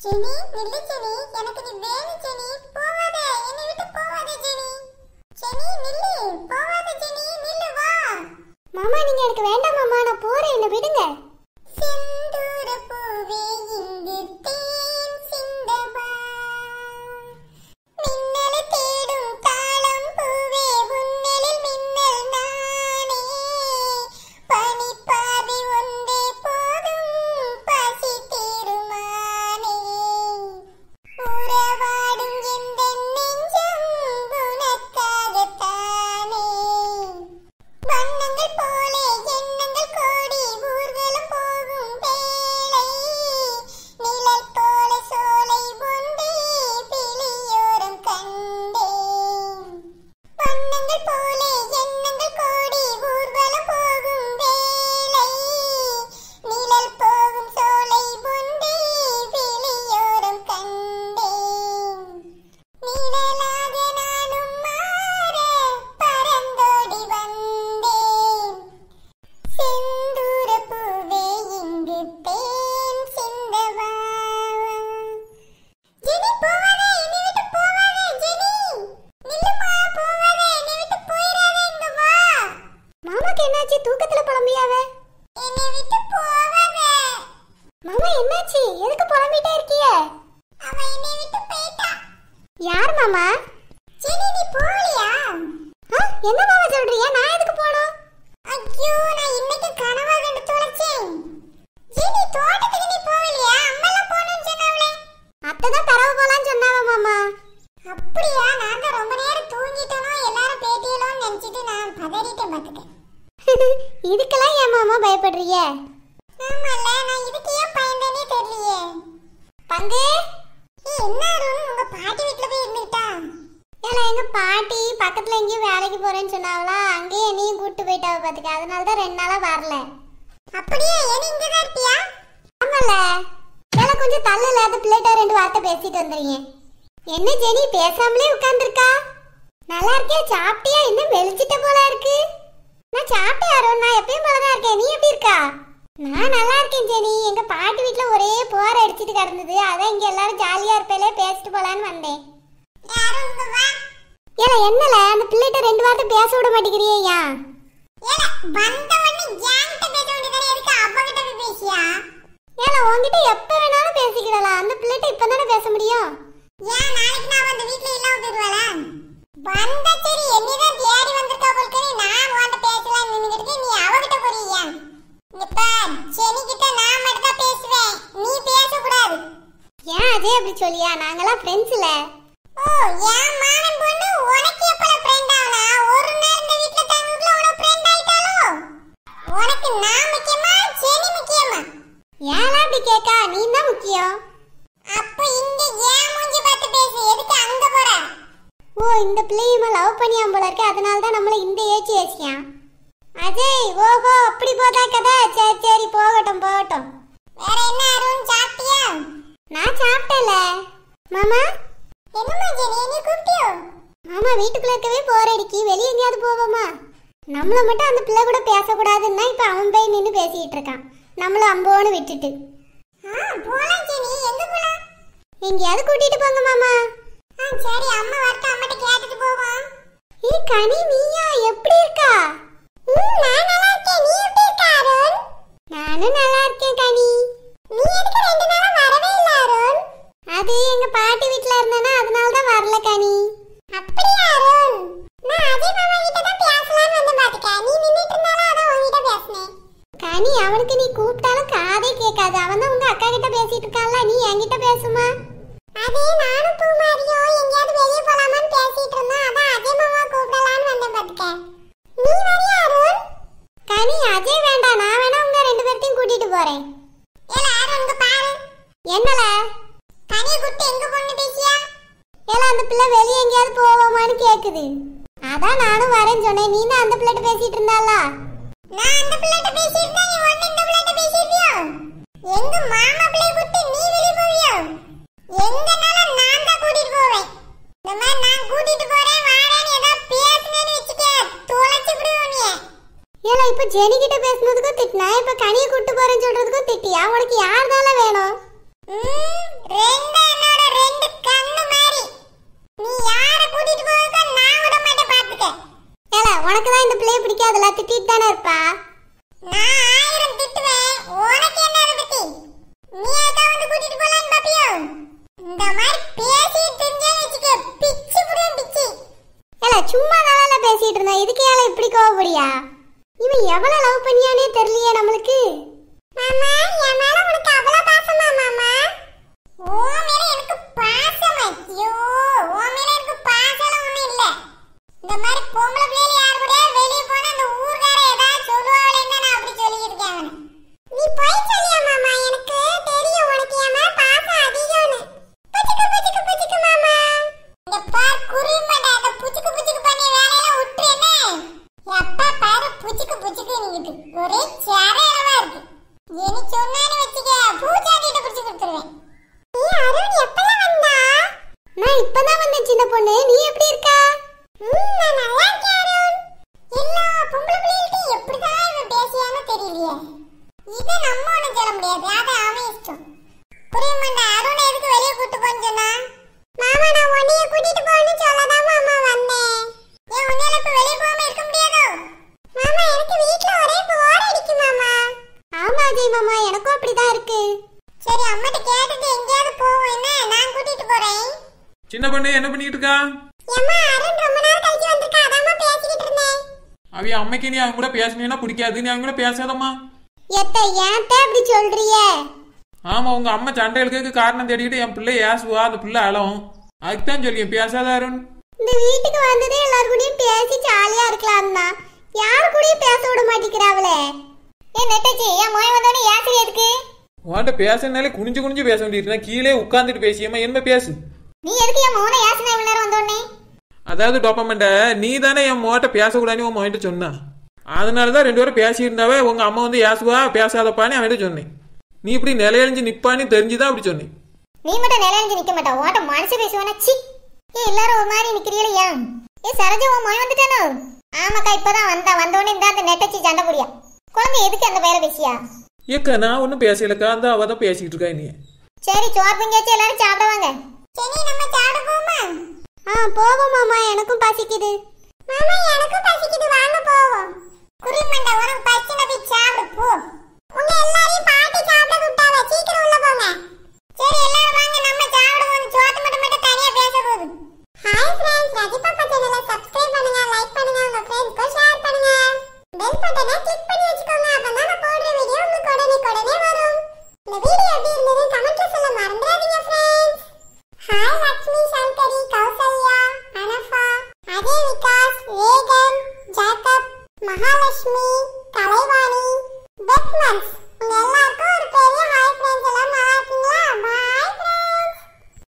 Jenny நில்லு Jenny எனக்கு நீ வேணும் ஜெனி போவாத என்னை விட்டு போவாத ஜெனி ஜெனி நில்லு போவாத ஜெனி நில்லு வா மாமா நீங்க எனக்கு வேண்டாம் மாமா நான் போறேன் என்ன விடுங்க செந்தூர பூவே இங்கு தேன் சிந்தவா மின்னலை தேடும் தாளம் பூவே உன்னலில் மின்னல் நானே பனிப்பாதை ஒன்றே போதும் பசி தீருமானே உறவாடும் எந்த நெஞ்சம் உனக்காகத்தானே வண்ணங்கள் போலே எண்ணங்கள் கோடி ஊர்வலம் போகும் வேளை நிழல் போல சோலை ஒன்றே பிழியோரம் கண்டேன் வண்ணங்கள் போலே எண்ணங்கள் கோடி ஊர்வலம் போகும் வேளை நிழல் போகும் சோலை ஒன்றே பிழியோரம் கண்டேன் நிழலாக நானும் மாற பறந்தோடி வந்தேன் செந்தூர பூவே இங்கு தேன் சிந்தவா ஜெனி போவாதே என்னை விட்டு போவாதே ஜெனி நில்லுமா போவாதே என்னை விட்டு போயிடாதே இங்க வா மாமாக்கு என்னாச்சு தூக்கத்துல புலம்பியாவ என்னை விட்டு போவாதே மாமா என்னாச்சு எதுக்கு புலம்பிட்டே இருக்கிய அவ என்னை விட்டு போயிட்டா யார் மாமா ஜெனி நீ போலியா ஆ, என்ன மாமா சொல்றீங்க நான் எதுக்கு போகணும் ஐயோ நான் இன்னைக்கு கனவா கண்டு தொலைச்சேன் ஜெனி தோட்டத்துக்கு நீ போகலையா அம்மெல்லாம் போகணும்னு சொன்னாவளே அத்தை தான் தரவு போலான்னு சொன்னாவ மாமா அப்படியா நான் தான் ரொம்ப நேரம் தூங்கிட்டனோ எல்லாரும் பேட்டியலோன்னு நினைச்சிட்டு நான் பதறிட்டேன் பாத்துக்க இதுக்கெல்லாம் ஏன் மாமா பயப்படுறீங்க ஆமால நான் இதுக்கு ஏன் பயந்தேனே தெரியலையே பங்கு ஏய், என்ன அருண் உங்க பாட்டி வீட்ல போய் இருந்துட்டா ஏன்னா எங்க பாட்டி பக்கத்துல எங்கேயும் வேலைக்கு போறேன்னு சொன்னாவளா அங்கேயே என்னையும் கூட்டு போயிட்டாவ பாத்துக்க அதனால தான் ரெண்டு நாளா வரல அப்படியே ஏன் இங்க தான் இருப்பியா ஆமால ஏன்னா கொஞ்சம் தள்ளு இல்லாத பிள்ளைகிட்ட ரெண்டு வார்த்தை பேசிட்டு வந்துறீங்க என்ன ஜெனி பேசாமலே உட்கார்ந்திருக்கா நல்லா இருக்கியா சாப்பிட்டியா இன்னும் வெளிச்சிட்ட போல இருக்கு நான் சாப்பிட்டேன் அருண் நான் எப்பயும் போல தான் இருக்கேன் நீ எப்படி இருக்கா நான் நல்லா இருக்கேன் ஜெனி எங்க பாட்டி வீட்ல ஒரே போர் அடிச்சிட்டு கிடந்தது அதான் இங்க எல்லாரும் ஜாலியா இருப்பேலே பேசிட்டு போலான்னு வந்தேன் ஏய், அருண் இங்க வா ஏல என்னல அந்த பிள்ளைகிட்ட ரெண்டு வார்த்தை பேச விட மாட்டேங்கிறியே ஏன் ஏல வந்த உடனே என்கிட்ட பேச வேண்டியதானே எதுக்கு அவகிட்ட போய் பேசியா ஏல உன்கிட்ட எப்ப வேணாலும் பேசிக்கிடலாம் அந்த பிள்ளைகிட்ட இப்பதானே பேச முடியும் ஏன் நாளைக்கு நான் வந்து வீட்ல இல்லாம போயிடுவாளா வந்த சரி என்னதான் தேடி வந்திருக்கா போல் கறி நான் உன்கிட்ட பேசலாம் நின்னுக்கிட்டு நீ அவகிட்ட போறியா இங்க பார் செனி கிட்ட நான் மட்டும் தான் பேசுவேன் நீ பேசக்கூடாது ஏன் அதே அப்படி சொல்லியா நாங்கெல்லாம் ஃப்ரெண்ட்ஸ்ல ஓ என் மாமன் பொண்ணு உனக்கு எப்பல ஃப்ரெண்ட் ஆவனா ஒரு நாள் இந்த வீட்ல தங்குக்குள்ள உனக்கு ஃப்ரெண்ட் ஆயிட்டாலோ உனக்கு நான் முக்கியமா செனி முக்கியமா ஏன் அப்படி கேக்கா நீ தான் முக்கியம் அப்ப இங்க ஏன் மூஞ்சி பார்த்து பேசு எதுக்கு அங்க போற ஓ இந்த பிள்ளையுமா லவ் பண்ணியாம் போல இருக்கு அதனால தான் நம்மள இந்த ஏச்சி ஏசியான் அஜய் ஓஹோ அப்படி போதா கதை சரி சரி போகட்டும் போகட்டும் வேற என்ன அருண் சாப்பிட்டியா நான் சாப்பிட்டேல மாமா என்னம்மா ஜெனி நீ கூப்பிட்டியோ மாமா வீட்டுக்குள்ள இருக்கவே போர் அடிக்கி வெளியே எங்கேயாவது போவோமா நம்மள மட்டும் அந்த பிள்ளை கூட பேசக்கூடாதுன்னா இப்ப அவன் போய் நின்று பேசிட்டு இருக்கான் நம்மள அம்போன்னு விட்டுட்டு ஆ போலாம் ஜெனி எங்க போலாம் எங்கேயாவது கூட்டிட்டு போங்க மாமா ஆ சரி அம்மா வரட்டும் அம்மாட்ட கேட்டுட்டு போவோம் ஏ கனி நீயா எப்படி இருக்கா ம் நான் நல்லா இருக்கேன் நீ எப்படி இருக்க அருண் நானும் நல்லா இருக்கேன் கனி நீ எதுக்கு ரெண்டு நாளா வரவே இல்ல அருண் அது எங்க பாட்டி வீட்ல இருந்தேனா அதனால தான் வரல கனி அப்படியா அருண் நான் அஜய் மாமா கிட்ட தான் பேசலாம்னு வந்து பாத்துக்க நீ நின்னுட்டு இருந்தாலும் அதான் உன்கிட்ட பேசினேன் கனி அவனுக்கு நீ கூப்பிட்டாலும் காதே கேட்காது அவன் தான் உங்க அக்கா கிட்ட பேசிட்டு இருக்கான்ல நீ என்கிட்ட பேசுமா அதே நானும் பூமாரியும் எங்கேயாவது வெளியே போலாமான்னு பேசிட்டு இருந்தோம் அதான் அஜய் மாமா கூப்பிடலாம்னு வந்தேன் பாத்துக்க நீ வரியா அருண் கனி அஜய் வேண்டாம் நான் வேணா உங்க ரெண்டு பேர்த்தையும் கூட்டிட்டு போறேன் ஏல அருண் இங்க பாரு என்னல கனியை கூப்பிட்டு எங்க பொண்ணு பேசியா ஏல அந்த பிள்ளை வெளியே எங்கேயாவது போவோமான்னு கேக்குது அதான் நானும் வரேன்னு சொன்னேன் நீ தான் அந்த பிள்ளைகிட்ட பேசிட்டு இருந்தாளா நான் அந்த பிள்ளைகிட்ட பேசியிருந்தா நீ ஒண்ணு இந்த பிள்ளைகிட்ட பேசியிருப்பியோ எங்க மாமா பிள்ளைய கூப்பிட்டு நீ வெளியே போவியோ எங்கனாலும் நான் தான் கூட்டிட்டு போவேன் இந்த மாதிரி நான் கூட்டிட்டு போறேன் வாரேன்னு ஏதாவது பேசுனேன்னு வச்சுக்க தொலைச்சு விடுவோம் நீ ஏல இப்ப ஜெனி கிட்ட பேசுனதுக்கும் திட்டினா இப்ப கனியை கூட்டு போறேன்னு சொல்றதுக்கும் திட்டியா உனக்கு யாருனால வேணும் ம், ரெண்டு கோவப்படியா இவன் எவ்வளவு லவ் பண்ணியானே தெரியலையே நம்மளுக்கு மாமா என் மேல உனக்கு அவ்வளவு பாசமா மாமா ஓ மேல எனக்கு பாசம் ஐயோ ஓ மேல எனக்கு பாசம் ஒண்ணும் இல்ல இந்த மாதிரி பொம்பளை பிள்ளைல யார் கூட வெளிய போனா அந்த ஊர்கார ஏதாவது சொல்லுவாங்களேன்னு நான் அப்படி சொல்லிட்டு இருக்கேன் அவனை. நீ போய் சொல்லியா மாமா எனக்கு தெரியும் உனக்கு என் மேல பாசம் அதிகம்னு புச்சுக்கு புச்சுக்கு புச்சுக்கு மாமா இந்த பார் குருமடா அந்த புச்சுக்கு புச்சுக்கு பண்ணி வேலையெல்லாம் விட்டு என்ன எப்ப பாரு புச்சுக்கு புச்சுக்கு நீங்கிட்டு ஒரே சேரையளவா இருக்கு இனி சொன்னான்னு வச்சுக்க பூஜாட்டிட்ட பிடிச்சு கொடுத்துருவேன் நீ அருண் எப்பல வந்தா நான் இப்பதான் வந்தேன் சின்ன பொண்ணு நீ எப்படி இருக்கா ம் நான் நல்லா இருக்கேன் அருண் எல்லா பொம்பளை பிள்ளைகிட்ட எப்படிதான் இவன் பேசியானோ தெரியலையே இதை நம்ம ஒண்ணும் சொல்ல முடியாது அது அவன் இஷ்டம் புரியுமாண்டா அருண் எதுக்கு வெளியே கூட்டு போன்னு சொன்னா மாமா நான் உன்னைய கூட்டிட்டு போன்னு சொல்லதான் மாமா வந்தேன் ஏன் உன்னால இப்ப வெளியே போகாம இருக்க முடியாதோ மாமா எனக்கு வீட்ல ஒரே போர் அடிக்கு மாமா ஆமா அஜய் மாமா எனக்கும் அப்படிதான் இருக்கு சரி அம்மாட்ட கேட்டுட்டு எங்கேயாவது போவோம் என்ன நான் கூட்டிட்டு போறேன் சின்ன பொண்ணு என்ன பண்ணிட்டு இருக்கா ஏம்மா அருண் ரொம்ப நேரம் கழிச்சு வந்திருக்கா அதாம்மா பேசிக்கிட்டு இருந்தேன் அவிய அம்மைக்கு நீ அவங்க கூட பேசினீங்கன்னா பிடிக்காது நீ அவங்க கூட பேசாதம்மா எத்த ஏன்ட்ட அப்படி சொல்றிய ஆமா உங்க அம்மா சண்டை இழுக்கிறதுக்கு காரணம் தேடிக்கிட்டு என் பிள்ளை ஏசுவா அந்த பிள்ளை அழவும் அதுக்கு தான் சொல்லி பேசாத அருண் இந்த வீட்டுக்கு வந்ததே எல்லாரு கூடயும் பேசி ஜாலியா இருக்கலாம் தான் யாரு கூடயும் பேச விட மாட்டேங்கிறாவளே ஏ நெட்டச்சி என் மோய் வந்தோடனே ஏசி எதுக்கு உன்கிட்ட பேசுனாலே குனிஞ்சு குனிஞ்சு பேச வேண்டியிருந்தா கீழே உட்காந்துட்டு பேசியம்மா என்ன பேசு நீ எதுக்கு என் மோனை ஏசினா இவ்வளவு நேரம் வந்தோடனே அதாவது டோப்பமெண்ட நீ தானே என் மோட்ட பேசக்கூடாதுன்னு உன் மோகிட்ட சொன்னா அதனால தான் ரெண்டு பேரும் பேசியிருந்தாவே உங்க அம்மா வந்து ஏசுவா பேசாதப்பான்னு அவன்கிட்ட சொன்னேன் நீ இப்படி நிலையழிஞ்சு நிப்பான்னு தெரிஞ்சுதான் அப்படி சொன்னேன் நீ மட்டும் நிலையஞ்சு நிக்க மாட்டா ஓட்ட மனசு பேசுவானா சி ஏ எல்லாரும் ஒரு மாதிரி நிக்கிறீங்களா ஏன் ஏ சரோஜா உன் மகன் வந்துட்டானோ ஆமாக்கா இப்பதான் வந்தா வந்தோடனே இந்த அந்த நெட்டச்சி சண்டை புடியா குழந்தை எதுக்கு அந்த பேரை பேசியா ஏக்கா நான் ஒன்றும் பேசலக்கா அந்த அவ தான் பேசிக்கிட்டு இருக்கா நீ சரி சோறு பொங்கியாச்சு எல்லாரும் சாப்பிட வாங்க சரி நம்ம சாப்பிட போமா ஆ போவோம் மாமா எனக்கும் பசிக்குது மாமா எனக்கும் பசிக்குது வாங்க போவோம் குருமண்டா உனக்கு பசினா போய் சாப்பிடு போ உங்க எல்லாரையும் பாட்டி சாப்பிட கூப்பிட்டாவ சீக்கிரம் உள்ள போங்க சரி எல்லாரும் வாங்க நம்ம சாப்பிடுவோம் சோத்து மட்டும் மட்டும் தனியா பேச போகுது ஹாய் ஃப்ரெண்ட்ஸ் ரஜிபாப்பா சேனலை சப்ஸ்கிரைப் பண்ணுங்க லைக் பண்ணுங்க உங்க ஃப்ரெண்ட்ஸ்க்கு ஷேர் பண்ணுங்க பெல் பட்டனை கிளிக் பண்ணி வச்சுக்கோங்க அப்பதான் நான் போடுற வீடியோ உங்களுக்கு உடனே உடனே வரும் இந்த வீடியோ எப்படி இருந்தது கமெண்ட்ல சொல்ல மறந்துடாதீங்க ஃப்ரெண்ட்ஸ் ஹாய் லக்ஷ்மி சங்கரி கௌசல்யா அனஃபா அஜய் விகாஸ் வேகன் ஜாக்கப் மகாலட்சுமி கலைவாணி பெக்மன்ஸ் உங்க எல்லாருக்கும்